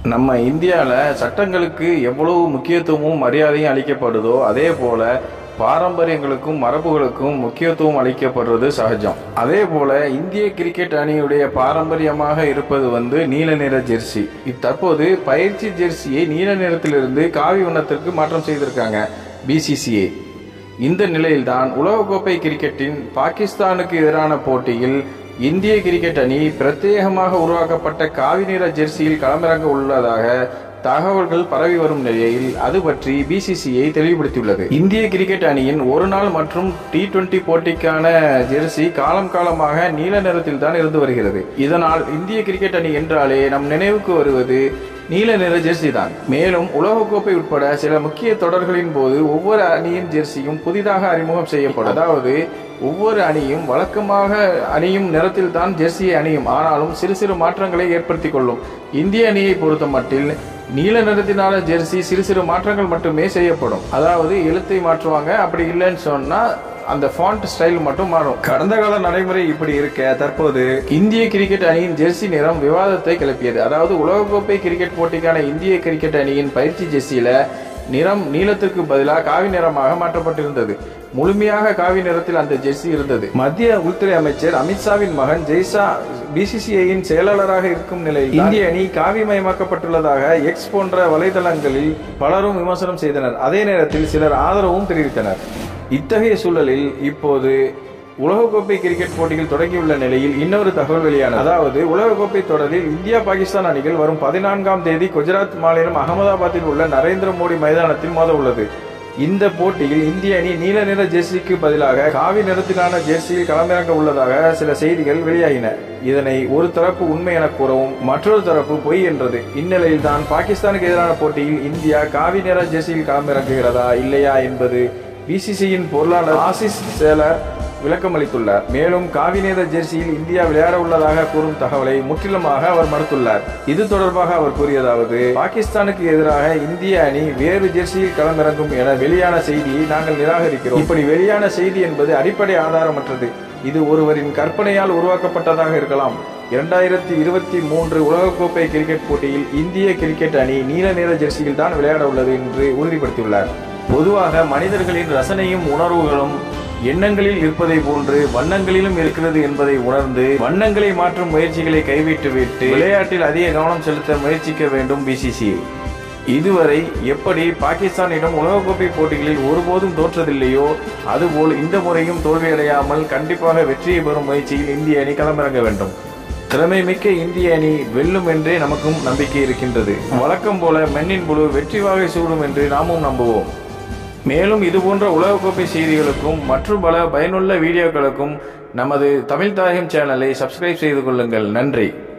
நம்ம இந்தியாவில் சட்டங்களுக்கு எவ்வளவு முக்கியத்துவமும் மரியாதையும் அளிக்கப்படுதோ அதே போல பாரம்பரியங்களுக்கும் மரபுகளுக்கும் முக்கியத்துவம் அளிக்கப்படுறது சகஜம் அதே போல இந்திய கிரிக்கெட் அணியுடைய பாரம்பரியமாக இருப்பது வந்து நீல நிற ஜெர்சி தற்போது பயிற்சி ஜெர்சியை நீல நிறத்திலிருந்து காவி வண்ணத்திற்கு மாற்றம் செய்திருக்காங்க பிசிசிஐ இந்த நிலையில்தான் உலகக்கோப்பை கிரிக்கெட்டின் பாகிஸ்தானுக்கு எதிரான போட்டியில் இந்திய கிரிக்கெட் அணி பிரத்யேகமாக உருவாக்கப்பட்ட காவி நிற ஜெர்சியில் களமிறங்க உள்ளதாக தகவல்கள் பரவி வரும் நிலையில் அது பற்றி பிசிசிஐ தெளிவுபடுத்தியுள்ளது இந்திய கிரிக்கெட் அணியின் ஒரு நாள் மற்றும் டி டுவெண்டி போட்டிக்கான ஜெர்சி காலம் காலமாக நீல நிறத்தில் தான் இருந்து வருகிறது இதனால் இந்திய கிரிக்கெட் அணி என்றாலே நம் நினைவுக்கு வருவது நீல நிற ஜெர்சி தான் மேலும் உலகக்கோப்பை உட்பட சில முக்கிய தொடர்களின் போது ஒவ்வொரு அணியின் ஜெர்சியும் புதிதாக அறிமுகம் செய்யப்படும் அதாவது ஒவ்வொரு அணியும் வழக்கமாக அணியும் நிறத்தில் தான் ஜெர்சியை அணியும் ஆனாலும் சிறு சிறு மாற்றங்களை ஏற்படுத்திக் கொள்ளும் இந்திய அணியை பொறுத்த மட்டில் நீல நிறத்தினால ஜெர்சி சிறு சிறு மாற்றங்கள் மட்டுமே செய்யப்படும் அதாவது எழுத்தை மாற்றுவாங்க அப்படி இல்லைன்னு சொன்னா அந்த ஃபாண்ட் ஸ்டைல் மட்டும் மாறும் கடந்த கால நடைமுறை இப்படி இருக்க தற்போது இந்திய கிரிக்கெட் அணியின் ஜெர்சி நிறம் விவாதத்தை கிளப்பியது அதாவது உலகக்கோப்பை கிரிக்கெட் போட்டிக்கான இந்திய கிரிக்கெட் அணியின் பயிற்சி ஜெர்சியில நிறம் நீலத்திற்கு பதிலாக காவி நிறமாக மாற்றப்பட்டிருந்தது முழுமையாக காவி நிறத்தில் அந்த ஜெர்சி இருந்தது மத்திய உள்துறை அமைச்சர் அமித்ஷாவின் மகன் ஜெய்ஷா பிசிசிஐயின் செயலாளராக இருக்கும் நிலையில் இந்திய அணி காவிமயமாக்கப்பட்டுள்ளதாக எக்ஸ் போன்ற வலைதளங்களில் பலரும் விமர்சனம் செய்தனர் அதே நேரத்தில் சிலர் ஆதரவும் தெரிவித்தனர் இத்தகைய சூழலில் இப்போது உலகக்கோப்பை கிரிக்கெட் போட்டிகள் தொடங்கியுள்ள நிலையில் இன்னொரு தகவல் வெளியானது அதாவது உலகக்கோப்பை தொடரில் இந்தியா பாகிஸ்தான் அணிகள் வரும் பதினான்காம் தேதி குஜராத் மாநிலம் அகமதாபாத்தில் உள்ள நரேந்திர மோடி மைதானத்தில் மோத உள்ளது இந்த போட்டியில் இந்திய அணி நீல நிற ஜெர்சிக்கு பதிலாக காவி நிறத்திலான ஜெர்சியில் களமிறங்க உள்ளதாக சில செய்திகள் வெளியாகின இதனை ஒரு தரப்பு உண்மை என கூறவும் மற்றொரு தரப்பு பொய் என்றது இந்நிலையில் தான் பாகிஸ்தானுக்கு எதிரான போட்டியில் இந்தியா காவி நிற ஜெர்சியில் களமிறங்குகிறதா இல்லையா என்பது பிசிசியின் பொருளாளர் ஆசிஸ் சேலர் விளக்கமளித்துள்ளார் மேலும் காவி நிற ஜெர்சியில் இந்தியா விளையாட உள்ளதாக கூறும் தகவலை முற்றிலுமாக அவர் மறுத்துள்ளார் இது தொடர்பாக அவர் கூறியதாவது பாகிஸ்தானுக்கு எதிராக இந்திய அணி வேறு ஜெர்சியில் களமிறங்கும் என வெளியான செய்தியை நாங்கள் நிராகரிக்கிறோம் இப்படி வெளியான செய்தி என்பது அடிப்படை ஆதாரமற்றது இது ஒருவரின் கற்பனையால் உருவாக்கப்பட்டதாக இருக்கலாம் இரண்டாயிரத்தி இருபத்தி மூன்று உலகக்கோப்பை கிரிக்கெட் போட்டியில் இந்திய கிரிக்கெட் அணி நீல நிற ஜெர்சியில் தான் விளையாட உள்ளது என்று உறுதிப்படுத்தியுள்ளார் பொதுவாக மனிதர்களின் ரசனையும் உணர்வுகளும் எண்ணங்களில் இருப்பதை போன்று வண்ணங்களிலும் இருக்கிறது என்பதை உணர்ந்து வண்ணங்களை மாற்றும் முயற்சிகளை கைவிட்டுவிட்டு விளையாட்டில் அதிக கவனம் செலுத்த முயற்சிக்க வேண்டும் பிசிசிஐ இதுவரை எப்படி பாகிஸ்தானிடம் உலகக்கோப்பை போட்டிகளில் ஒருபோதும் தோற்றதில்லையோ அதுபோல் இந்த முறையும் தோல்வியடையாமல் கண்டிப்பாக வெற்றியை பெறும் முயற்சியில் இந்திய அணி களமிறங்க வேண்டும் திறமை மிக்க இந்திய அணி வெல்லும் என்றே நமக்கும் நம்பிக்கை இருக்கின்றது வழக்கம் போல மென்னின் புழு வெற்றி வாகை சூடும் என்று நாமும் நம்புவோம் மேலும் இதுபோன்ற உலகக்கோப்பை செய்திகளுக்கும் மற்றும் பல பயனுள்ள வீடியோக்களுக்கும் நமது தமிழ் தாயகம் சேனலை சப்ஸ்கிரைப் செய்து கொள்ளுங்கள் நன்றி